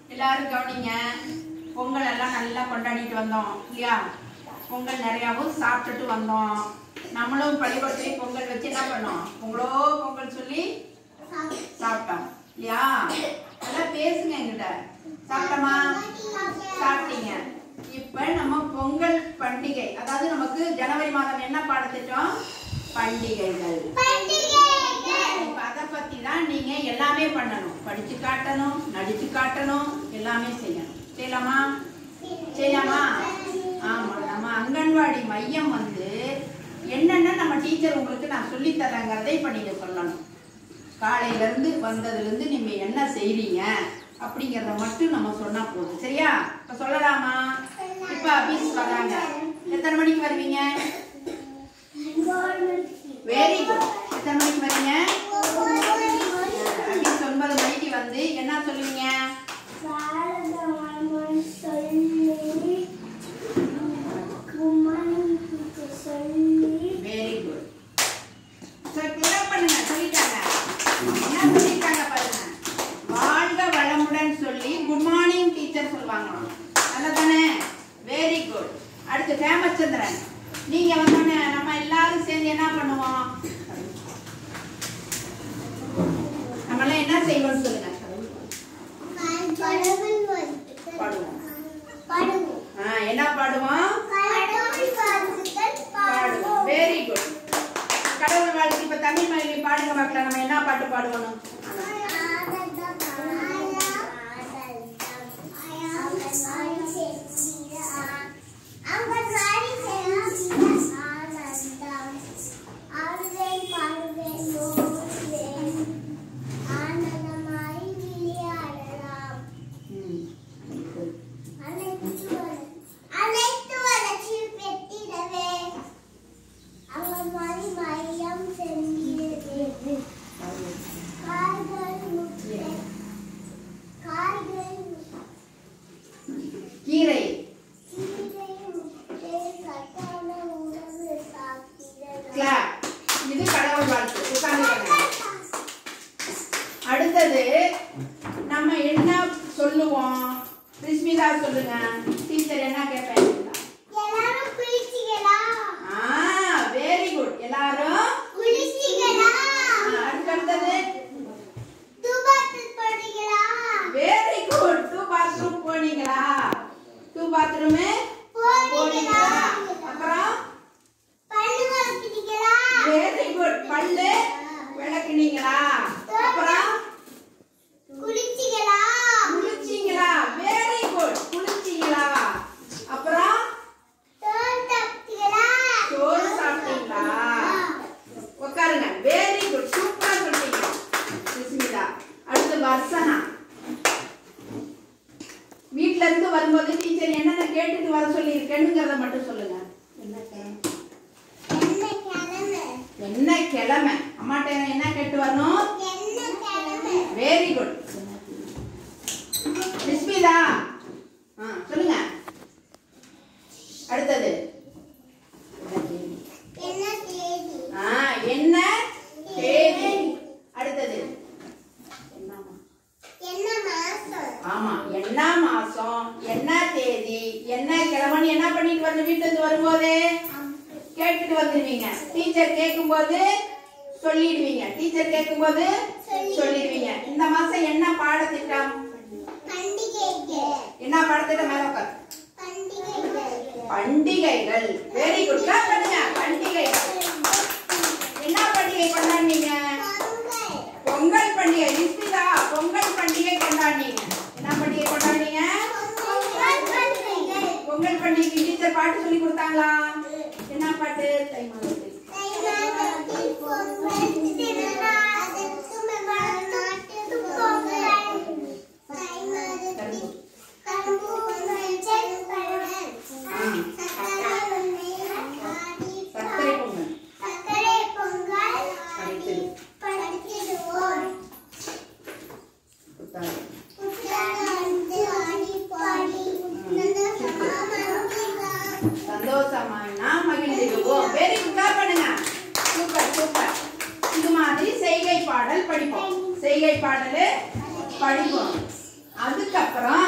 எல்லாரும் கவனிங்க பொங்கல் எல்லாம் நல்லா கொண்டாடிட்டு வந்தோம் இல்லையா பொங்கல் நிறையாவும் சாப்பிட்டுட்டு வந்தோம் நம்மளும் பள்ளிக்கூடத்துலேயே பொங்கல் வச்சு என்ன பண்ணோம் பொங்கலோ பொங்கல் சொல்லி சாப்பிட்டோம் இல்லையா நல்லா பேசுங்க என்கிட்ட சாப்பிட்டோமா சாப்பிட்டீங்க இப்ப நம்ம பொங்கல் பண்டிகை அதாவது நமக்கு ஜனவரி மாதம் என்ன பாடத்திட்டம் பண்டிகைகள் இப்ப அதை பத்தி தான் நீங்க எல்லாமே பண்ணணும் படிச்சு காட்டணும் நடிச்சு காட்டணும் எல்லாமே செய்யணும் செய்யலாமா செய்யலாமா ஆமா நம்ம அங்கன்வாடி மையம் வந்து என்னென்ன நம்ம டீச்சர் உங்களுக்கு நான் சொல்லி தரேங்கிறதை இப்ப நீங்க சொல்லணும் காலையில இருந்து வந்ததுல இருந்து நீங்க என்ன செய்றீங்க அப்படிங்கறத மட்டும் நம்ம சொன்னா போதும் சரியா இப்ப சொல்லலாமா இப்ப அபீஸ் வராங்க எத்தனை மணிக்கு வருவீங்க வெரி குட் எத்தனை மணிக்கு வரீங்க அபீஸ் ஒன்பது மணிக்கு வந்து என்ன சொல்லுவீங்க வெரி குட் சரி கிளப் பண்ணுங்க சொல்லிட்டாங்க என்ன சொல்லிட்டாங்க பாருங்க வாழ்க வளமுடன் சொல்லி குட் மார்னிங் டீச்சர் சொல்லுவாங்களாம் நல்லதானே வெரி குட் அடுத்து ஃபேமச்சந்திரன் நீங்க வந்தோடனே நம்ம எல்லாரும் சேர்ந்து என்ன பண்ணுவோம் நம்மளாம் என்ன செய்வோம்னு சொல்லுங்க பாடுவோம் ஆ, என்ன பாடுவோம் பாடுவோம் வெரி குட் கடவுள் வாழ்த்து இப்ப தமிழ் மொழி பாடுங்க பார்க்கலாம் நம்ம என்ன பாட்டு பாடுவோம் ஆனந்தமாய் விளையாடலாம் ம். அனைத்து வள- அனைத்து வளர்ச்சியும் பெற்றிடவே அங்கன்வாடி மையம் சென்றது காய்கள் முட்டை காய்கள் கீரை கீரை முட்டை சத்தான உணவு சாப்பிடலாம் கிளாப் இது கடவுள் வாழ்த்து உட்கார்ந்துக்கோங்க அடுத்தது நம்ம என்ன சொல்லுவோம் ரிஸ்மிதா சொல்லுங்க டீச்சர் என்ன கேட்பேன் எல்லாரும் குளிச்சிங்களா ஆ வெரி குட் எல்லாரும் குளிச்சிங்களா ஆ, அடுத்து அடுத்தது தூபாத்தில் போனீங்களா வெரி குட் டூ பாத்ரூம் போனீங்களா டூ பாத்ரூம் போனீங்களா அப்புறம் பல்லு வளர்க்கிறீங்களா வெரி குட் பல்லு விளக்குனீங்களா அப்புறம் குளிச்சிங்களா குளிச்சீங்களா வெரி குட் குளிச்சீங்களா அப்புறம் தோல் தப்பிங்களா சோறு சாப்பிட்டீங்களா உட்காருங்க வெரி குட் சூப்பரா சொல்றீங்க சுஸ்மிதா அடுத்து வர்சனா வீட்ல இருந்து வரும்போது டீச்சர் என்னென்ன கேட்டுட்டு வர சொல்லி இருக்கேனுங்கிறத மட்டும் சொல்லுங்க என்ன கிழமை? என்ன கிழமை என்ன கிழமை அம்மாட்ட என்ன கேட்டு வரணும் என்ன கிழமை வெரி குட் ரிஸ்மிதா ஆ சொல்லுங்க அடுத்தது என்ன தேதி ஆ என்ன தேதி அடுத்தது என்னம்மா? என்ன மாசம் ஆமா என்ன மாசம் என்ன தேதி என்ன கிழமைன்னு என்ன பண்ணிட்டு வந்து வீட்டுல இருந்து வரும்போது கேட்டுட்டு வந்துடுவீங்க டீச்சர் கேட்கும்போது சொல்லிடுவீங்க டீச்சர் கேட்கும்போது சொல்லிடுவீங்க இந்த மாசம் என்ன பாடத்திட்டம் பண்டிகைகள் என்ன பாடத்திட்டம் மேல உட்காரு பண்டிகைகள் பண்டிகைகள் வெரி குட் கிளாப் பண்ணுங்க பண்டிகைகள் என்ன பண்டிகை கொண்டாடுனீங்க பொங்கல் பொங்கல் பண்டிகை ரிஸ்மிதா பொங்கல் பண்டிகை கொண்டாடுனீங்க என்ன பண்டிகை கொண்டாடுனீங்க பொங்கல் பண்டிகைகள் பொங்கல் பண்டிகைக்கு டீச்சர் பாட்டு சொல்லி கொடுத்தாங்களா என்ன பாட்டு தை மாதத்தில் தை மாதத்தில் பொங்கல் திருநாள் அதற்கு நாட்டுக்கு பொங்கல் தை மாதத்தில் கரும்பு மஞ்சள் பழம் சர்க்கரை உண்மை ஆடி சர்க்கரை பொங்கல் சர்க்கரை பொங்கல் ஆடி படைத்திடுவோம் கொடுத்தாங்க புத்தாண்டு ஆடி பாடி சந்தோஷமா சந்தோஷமா நாம் மகிழ்ந்திடுவோம் வெரி குட் கிளாப் பண்ணுங்க சூப்பர் சூப்பர் இது மாதிரி செய்கை பாடல் படிப்போம் செய்கை பாடல் படிப்போம் அதுக்கப்புறம்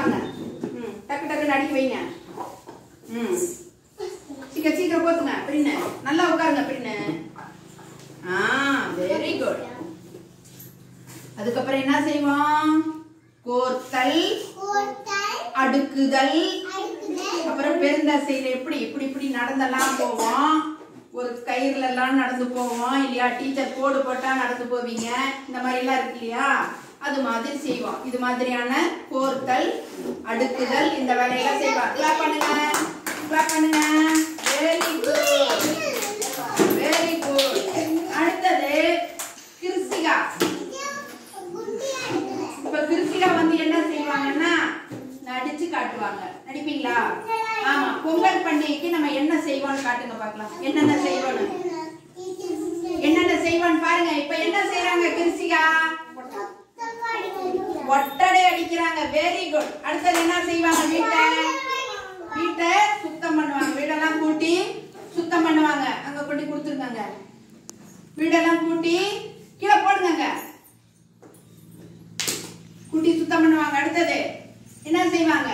செய்வாங்க ம் டக்கு டக்குன்னு அடிக்க வைங்க ம் சீக்கிரம் சீக்கிரம் போத்துங்க பிரின்னு நல்லா உட்காருங்க பிரின்னு ஆ வெரி குட் அதுக்கப்புறம் என்ன செய்வோம் கோர்த்தல் கோட்டல் அடுக்குதல் அடுக்குதல் அப்புறம் பெருந்தசையில எப்படி இப்படி இப்படி நடந்தெல்லாம் போவோம் ஒரு கயிறுல எல்லாம் நடந்து போவோம் இல்லையா டீச்சர் கோடு போட்டா நடந்து போவீங்க இந்த மாதிரி எல்லாம் இருக்கு இல்லையா அது மாதிரி செய்வோம் இது மாதிரியான கோர்த்தல் அடுக்குதல் இந்த வேலையெல்லாம் செய்வோம் கிளாப் பண்ணுங்க கிளாப் பண்ணுங்க வெரி குட் வெரி குட் அடுத்தது கிருசிகா இப்ப கிருத்திகா வந்து என்ன செய்வாங்கன்னா நடிச்சு காட்டுவாங்க நடிப்பீங்களா ஆமா பொங்கல் பண்டிகைக்கு நம்ம என்ன செய்வோம்னு காட்டுங்க பார்க்கலாம் என்னென்ன செய்வோம்னு என்னென்ன செய்வோம்னு பாருங்க இப்ப என்ன செய்றாங்க கிருத்திகா ஒட்டடை அடிக்கிறாங்க வெரி குட் அடுத்தது என்ன செய்வாங்க வீட்டை வீட்டை சுத்தம் பண்ணுவாங்க வீடெல்லாம் கூட்டி சுத்தம் பண்ணுவாங்க அங்க கொண்டு கொடுத்துருக்காங்க வீடெல்லாம் கூட்டி கீழே போடுங்க கூட்டி சுத்தம் பண்ணுவாங்க அடுத்தது என்ன செய்வாங்க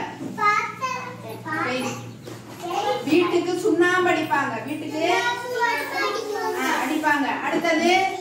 வீட்டுக்கு சுண்ணாம்பு அடிப்பாங்க வீட்டுக்கு ஆ, அடிப்பாங்க அடுத்தது